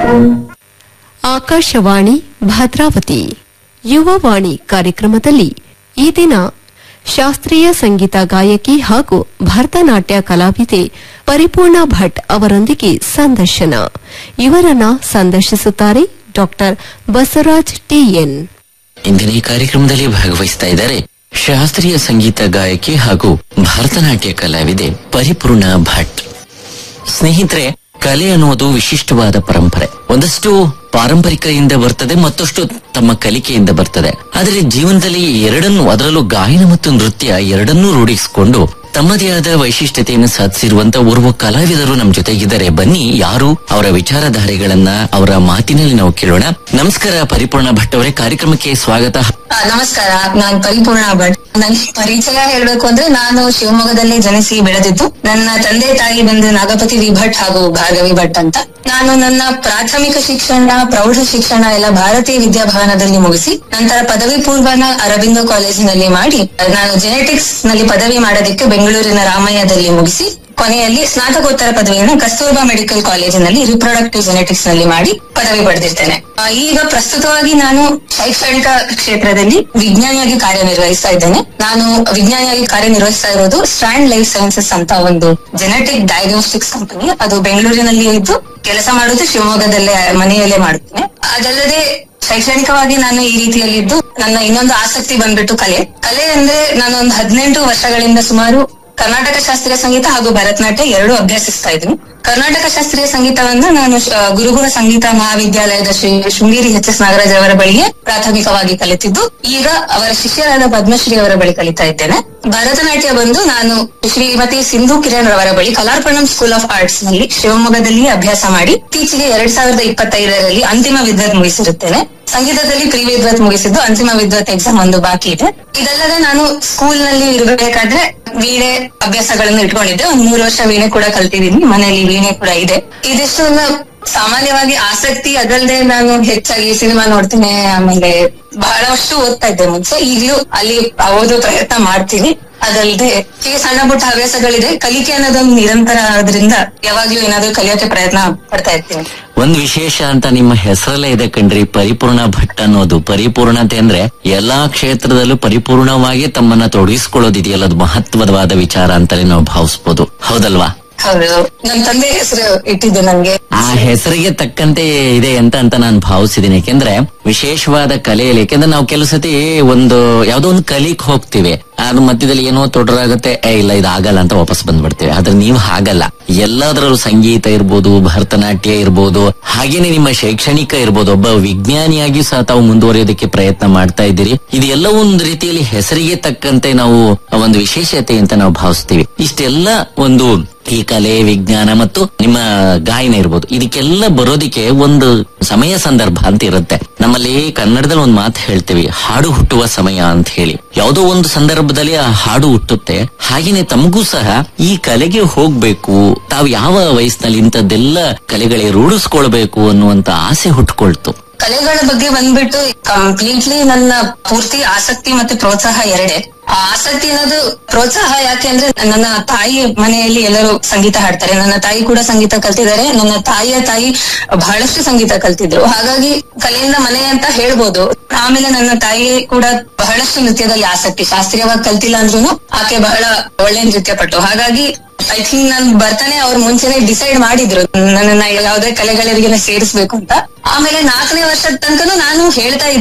ಆಕಾಶವಾಣಿ ಭದ್ರಾವತಿ ಯುವವಾಣಿ ಕಾರ್ಯಕ್ರಮದಲ್ಲಿ ಈ ದಿನ ಶಾಸ್ತ್ರೀಯ ಸಂಗೀತ ಗಾಯಕಿ ಹಾಗೂ ಭರತನಾಟ್ಯ ಕಲಾವಿದೆ ಪರಿಪೂರ್ಣ ಭಟ್ ಅವರೊಂದಿಗೆ ಸಂದರ್ಶನ ಇವರನ್ನ ಸಂದರ್ಶಿಸುತ್ತಾರೆ ಡಾಕ್ಟರ್ ಬಸವರಾಜ್ ಟಿಎನ್ ಇಂದಿನ ಈ ಕಾರ್ಯಕ್ರಮದಲ್ಲಿ ಭಾಗವಹಿಸ್ತಾ ಇದ್ದಾರೆ ಶಾಸ್ತ್ರೀಯ ಸಂಗೀತ ಗಾಯಕಿ ಹಾಗೂ ಭರತನಾಟ್ಯ ಕಲಾವಿದೆ ಪರಿಪೂರ್ಣ ಭಟ್ ಸ್ನೇಹಿತರೆ ಕಲೆ ಅನ್ನುವುದು ವಿಶಿಷ್ಟವಾದ ಪರಂಪರೆ ಒಂದಷ್ಟು ಪಾರಂಪರಿಕದಿಂದ ಬರ್ತದೆ ಮತ್ತಷ್ಟು ತಮ್ಮ ಕಲಿಕೆಯಿಂದ ಬರ್ತದೆ ಆದರೆ ಜೀವನದಲ್ಲಿ ಈ ಎರಡನ್ನು ಅದರಲ್ಲೂ ಗಾಯನ ಮತ್ತು ನೃತ್ಯ ಎರಡನ್ನೂ ರೂಢಿಸಿಕೊಂಡು ತಮ್ಮದೇ ಆದ ವೈಶಿಷ್ಟ್ಯತೆಯನ್ನು ಸಾಧಿಸಿರುವಂತ ಓರ್ವ ಕಲಾವಿದರು ನಮ್ಮ ಜೊತೆಗಿದ್ದಾರೆ ಬನ್ನಿ ಯಾರು ಅವರ ವಿಚಾರಧಾರೆಗಳನ್ನ ಅವರ ಮಾತಿನಲ್ಲಿ ನಾವು ಕೇಳೋಣ ನಮಸ್ಕಾರ ಪರಿಪೂರ್ಣ ಭಟ್ ಅವರೇ ಕಾರ್ಯಕ್ರಮಕ್ಕೆ ಸ್ವಾಗತ ಆ, ನಮಸ್ಕಾರ ನಾನ್ ಪರಿಪೂರ್ಣ ಭಟ್ ನನ್ ಪರಿಚಯ ಹೇಳ್ಬೇಕು ಅಂದ್ರೆ ನಾನು ಶಿವಮೊಗ್ಗದಲ್ಲೇ ಜನಿಸಿ ಬೆಳೆದಿದ್ದು ನನ್ನ ತಂದೆ ತಾಯಿ ಬಂದು ನಾಗಪತಿ ವಿ ಭಟ್ ಹಾಗೂ ಭಾರ್ಗವಿ ಭಟ್ ಅಂತ ನಾನು ನನ್ನ ಪ್ರಾಥಮಿಕ ಶಿಕ್ಷಣ ಪ್ರೌಢ ಶಿಕ್ಷಣ ಎಲ್ಲ ಭಾರತೀಯ ವಿದ್ಯಾಭವನದಲ್ಲಿ ಮುಗಿಸಿ ನಂತರ ಪದವಿ ಪೂರ್ವನ ಅರಬಿಂದೋ ಕಾಲೇಜಿನಲ್ಲಿ ಮಾಡಿ ನಾನು ಜೆನೆಟಿಕ್ಸ್ ನಲ್ಲಿ ಪದವಿ ಮಾಡೋದಕ್ಕೆ ಬೆಂಗಳೂರಿನ ರಾಮಯ್ಯದಲ್ಲಿ ಮುಗಿಸಿ ಕೊನೆಯಲ್ಲಿ ಸ್ನಾತಕೋತ್ತರ ಪದವಿಯನ್ನು ಕಸ್ತೂರ್ಬಾ ಮೆಡಿಕಲ್ ಕಾಲೇಜಿನಲ್ಲಿ ರಿಪ್ರೊಡಕ್ಟಿವ್ ಜೆನೆಟಿಕ್ಸ್ ನಲ್ಲಿ ಮಾಡಿ ಪದವಿ ಪಡೆದಿರ್ತೇನೆ ಆ, ಈಗ ಪ್ರಸ್ತುತವಾಗಿ ನಾನು ಶೈಕ್ಷಣಿಕ ಕ್ಷೇತ್ರದಲ್ಲಿ ವಿಜ್ಞಾನಿಯಾಗಿ ಕಾರ್ಯನಿರ್ವಹಿಸ್ತಾ ಇದ್ದೇನೆ ನಾನು ವಿಜ್ಞಾನಿಯಾಗಿ ಕಾರ್ಯನಿರ್ವಹಿಸ್ತಾ ಇರೋದು ಸ್ಟ್ಯಾಂಡ್ ಲೈಫ್ ಸೈನ್ಸಸ್ ಅಂತ ಒಂದು ಜೆನೆಟಿಕ್ ಡಯಾಗ್ನೋಸ್ಟಿಕ್ಸ್ ಕಂಪನಿ ಅದು ಬೆಂಗಳೂರಿನಲ್ಲಿ ಇದ್ದು ಕೆಲಸ ಮಾಡೋದು ಶಿವಮೊಗ್ಗದಲ್ಲೇ ಮನೆಯಲ್ಲೇ ಮಾಡುತ್ತೇನೆ ಅದಲ್ಲದೆ ಶೈಕ್ಷಣಿಕವಾಗಿ ನಾನು ಈ ರೀತಿಯಲ್ಲಿದ್ದು ನನ್ನ ಇನ್ನೊಂದು ಆಸಕ್ತಿ ಬಂದ್ಬಿಟ್ಟು ಕಲೆ ಕಲೆ ಅಂದ್ರೆ ನಾನು ಒಂದು ಹದಿನೆಂಟು ವರ್ಷಗಳಿಂದ ಸುಮಾರು ಕರ್ನಾಟಕ ಶಾಸ್ತ್ರೀಯ ಸಂಗೀತ ಹಾಗೂ ಭರತನಾಟ್ಯ ಎರಡೂ ಅಭ್ಯಸಿಸ್ತಾ ಇದ್ದೀನಿ ಕರ್ನಾಟಕ ಶಾಸ್ತ್ರೀಯ ಸಂಗೀತವನ್ನ ನಾನು ಶ- ಗುರುಗುಲ ಸಂಗೀತ ಮಹಾವಿದ್ಯಾಲಯದ ಶ್ರೀ ಶೃಂಗೇರಿ ಎಚ್ ಎಸ್ ನಾಗರಾಜ್ ಅವರ ಬಳಿಗೆ ಪ್ರಾಥಮಿಕವಾಗಿ ಕಲಿತಿದ್ದು ಈಗ ಅವರ ಶಿಷ್ಯರಾದ ಪದ್ಮಶ್ರೀ ಅವರ ಬಳಿ ಕಲಿತಾ ಇದ್ದೇನೆ ಭರತನಾಟ್ಯ ಬಂದು ನಾನು ಶ್ರೀಮತಿ ಸಿಂಧು ಕಿರಣ್ ರವರ ಬಳಿ ಕಲಾರ್ಪಣಂ ಸ್ಕೂಲ್ ಆಫ್ ಆರ್ಟ್ಸ್ ನಲ್ಲಿ ಶಿವಮೊಗ್ಗದಲ್ಲಿ ಅಭ್ಯಾಸ ಮಾಡಿ ಇತ್ತೀಚೆಗೆ ಎರಡ್ ಸಾವಿರದ ಇಪ್ಪತ್ತೈದರಲ್ಲಿ ಅಂತಿಮ ವಿದ್ವತ್ ಮುಗಿಸಿರುತ್ತೇನೆ ಸಂಗೀತದಲ್ಲಿ ಪ್ರಿ ವಿದ್ವತ್ ಮುಗಿಸಿದ್ದು ಅಂತಿಮ ವಿದ್ವತ್ ಎಕ್ಸಾಮ್ ಒಂದು ಬಾಕಿ ಇದೆ ಇದಲ್ಲದೆ ನಾನು ಸ್ಕೂಲ್ ನಲ್ಲಿ ಇರಬೇಕಾದ್ರೆ ವೀಣೆ ಅಭ್ಯಾಸಗಳನ್ನು ಇಟ್ಕೊಂಡಿದ್ದೆ ಒಂದ್ ಮೂರು ವರ್ಷ ವೀಣೆ ಕೂಡ ಕಲ್ತಿದ್ದೀನಿ ಮನೆಯಲ್ಲಿ ವೀಣೆ ಕೂಡ ಇದೆ ಇದಿಷ್ಟು ನನ್ನ ಸಾಮಾನ್ಯವಾಗಿ ಆಸಕ್ತಿ ಅದಲ್ಲದೆ ನಾನು ಹೆಚ್ಚಾಗಿ ಸಿನಿಮಾ ನೋಡ್ತೀನಿ ಆಮೇಲೆ ಬಹಳಷ್ಟು ಓದ್ತಾ ಇದ್ದೆ ಮುಂಚೆ ಈಗಲೂ ಅಲ್ಲಿ ಓದೋ ಪ್ರಯತ್ನ ಮಾಡ್ತೀನಿ ಅದಲ್ಲದೆ ಹೀಗೆ ಸಣ್ಣ ಪುಟ್ಟ ಹವ್ಯಾಸಗಳಿದೆ ಕಲಿಕೆ ಅನ್ನೋದೊಂದು ನಿರಂತರ ಆದ್ರಿಂದ ಯಾವಾಗ್ಲೂ ಏನಾದ್ರೂ ಕಲಿಯೋಕೆ ಪ್ರಯತ್ನ ಪಡ್ತಾ ಇರ್ತೀನಿ ಒಂದ್ ವಿಶೇಷ ಅಂತ ನಿಮ್ಮ ಹೆಸರಲ್ಲೇ ಇದೆ ಕಣ್ರಿ ಪರಿಪೂರ್ಣ ಭಟ್ ಅನ್ನೋದು ಪರಿಪೂರ್ಣತೆ ಅಂದ್ರೆ ಎಲ್ಲಾ ಕ್ಷೇತ್ರದಲ್ಲೂ ಪರಿಪೂರ್ಣವಾಗಿ ತಮ್ಮನ್ನ ತೊಡಗಿಸ್ಕೊಳ್ಳೋದಿದೆಯಲ್ಲ ಅದು ಮಹತ್ವದವಾದ ವಿಚಾರ ಅಂತಲೇ ನಾವು ಭಾವಿಸ್ಬೋದು ಹೌದಲ್ವಾ ಹೌದು ನನ್ನ ತಂದೆ ಹೆಸರು ಇಟ್ಟಿದ್ದು ನನ್ಗೆ ಆ ಹೆಸರಿಗೆ ತಕ್ಕಂತೆ ಇದೆ ಅಂತ ಅಂತ ನಾನು ಭಾವಿಸಿದ್ದೀನಿ ಯಾಕೆಂದ್ರೆ ವಿಶೇಷವಾದ ಕಲೆಯಲ್ಲಿ ಯಾಕೆಂದ್ರೆ ನಾವು ಕೆಲವು ಸತಿ ಒಂದು ಯಾವ್ದೋ ಒಂದು ಕಲಿಕ್ ಹೋಗ್ತೀವಿ ಅದು ಮಧ್ಯದಲ್ಲಿ ಏನೋ ತೊಡರಾಗುತ್ತೆ ಏ ಇಲ್ಲ ಇದು ಆಗಲ್ಲ ಅಂತ ವಾಪಸ್ ಬಂದ್ಬಿಡ್ತೇವೆ ಆದ್ರೆ ನೀವು ಹಾಗಲ್ಲ ಎಲ್ಲದರಲ್ಲೂ ಸಂಗೀತ ಇರ್ಬೋದು ಭರತನಾಟ್ಯ ಇರ್ಬೋದು ಹಾಗೇನೆ ನಿಮ್ಮ ಶೈಕ್ಷಣಿಕ ಇರ್ಬೋದು ಒಬ್ಬ ವಿಜ್ಞಾನಿಯಾಗಿ ಸಹ ತಾವು ಮುಂದುವರಿಯೋದಕ್ಕೆ ಪ್ರಯತ್ನ ಮಾಡ್ತಾ ಇದ್ದೀರಿ ಇದು ಎಲ್ಲ ಒಂದು ರೀತಿಯಲ್ಲಿ ಹೆಸರಿಗೆ ತಕ್ಕಂತೆ ನಾವು ಒಂದು ವಿಶೇಷತೆ ಅಂತ ನಾವು ಭಾವಿಸ್ತೀವಿ ಇಷ್ಟೆಲ್ಲ ಒಂದು ಈ ಕಲೆ ವಿಜ್ಞಾನ ಮತ್ತು ನಿಮ್ಮ ಗಾಯನ ಇರ್ಬೋದು ಇದಕ್ಕೆಲ್ಲ ಬರೋದಿಕ್ಕೆ ಒಂದು ಸಮಯ ಸಂದರ್ಭ ಅಂತ ಇರುತ್ತೆ ನಮ್ಮಲ್ಲಿ ಕನ್ನಡದಲ್ಲಿ ಒಂದು ಮಾತು ಹೇಳ್ತೀವಿ ಹಾಡು ಹುಟ್ಟುವ ಸಮಯ ಅಂತ ಹೇಳಿ ಯಾವುದೋ ಒಂದು ಸಂದರ್ಭದಲ್ಲಿ ಆ ಹಾಡು ಹುಟ್ಟುತ್ತೆ ಹಾಗೇನೆ ತಮಗೂ ಸಹ ಈ ಕಲೆಗೆ ಹೋಗ್ಬೇಕು ತಾವು ಯಾವ ವಯಸ್ಸಿನಲ್ಲಿ ಇಂಥದ್ದೆಲ್ಲ ಕಲೆಗಳಿಗೆ ರೂಢಿಸ್ಕೊಳ್ಬೇಕು ಅನ್ನುವಂತ ಆಸೆ ಹುಟ್ಕೊಳ್ತು ಕಲೆಗಳ ಬಗ್ಗೆ ಬಂದ್ಬಿಟ್ಟು ಕಂಪ್ಲೀಟ್ಲಿ ನನ್ನ ಪೂರ್ತಿ ಆಸಕ್ತಿ ಮತ್ತೆ ಪ್ರೋತ್ಸಾಹ ಎರಡೇ ಆ ಆಸಕ್ತಿ ಅನ್ನೋದು ಪ್ರೋತ್ಸಾಹ ಯಾಕೆ ಅಂದ್ರೆ ನನ್ನ ತಾಯಿ ಮನೆಯಲ್ಲಿ ಎಲ್ಲರೂ ಸಂಗೀತ ಹಾಡ್ತಾರೆ ನನ್ನ ತಾಯಿ ಕೂಡ ಸಂಗೀತ ಕಲ್ತಿದ್ದಾರೆ ನನ್ನ ತಾಯಿಯ ತಾಯಿ ಬಹಳಷ್ಟು ಸಂಗೀತ ಕಲ್ತಿದ್ರು ಹಾಗಾಗಿ ಕಲೆಯಿಂದ ಮನೆ ಅಂತ ಹೇಳ್ಬೋದು ಆಮೇಲೆ ನನ್ನ ತಾಯಿ ಕೂಡ ಬಹಳಷ್ಟು ನೃತ್ಯದಲ್ಲಿ ಆಸಕ್ತಿ ಶಾಸ್ತ್ರೀಯವಾಗಿ ಕಲ್ತಿಲ್ಲ ಅಂದ್ರೂ ಆಕೆ ಬಹಳ ಒಳ್ಳೆ ನೃತ್ಯ ಪಟ್ಟು ಹಾಗಾಗಿ ಐ ಥಿಂಕ್ ನಾನ್ ಬರ್ತಾನೆ ಅವ್ರು ಮುಂಚೆನೆ ಡಿಸೈಡ್ ಮಾಡಿದ್ರು ನನ್ನನ್ನ ಯಾವ್ದೇ ಕಲೆಗಳಿಗೆ ಸೇರಿಸ್ಬೇಕು ಅಂತ ಆಮೇಲೆ ನಾಲ್ಕನೇ ವರ್ಷದ ತನಕನೂ ನಾನು ಹೇಳ್ತಾ ಇದ್ದೆ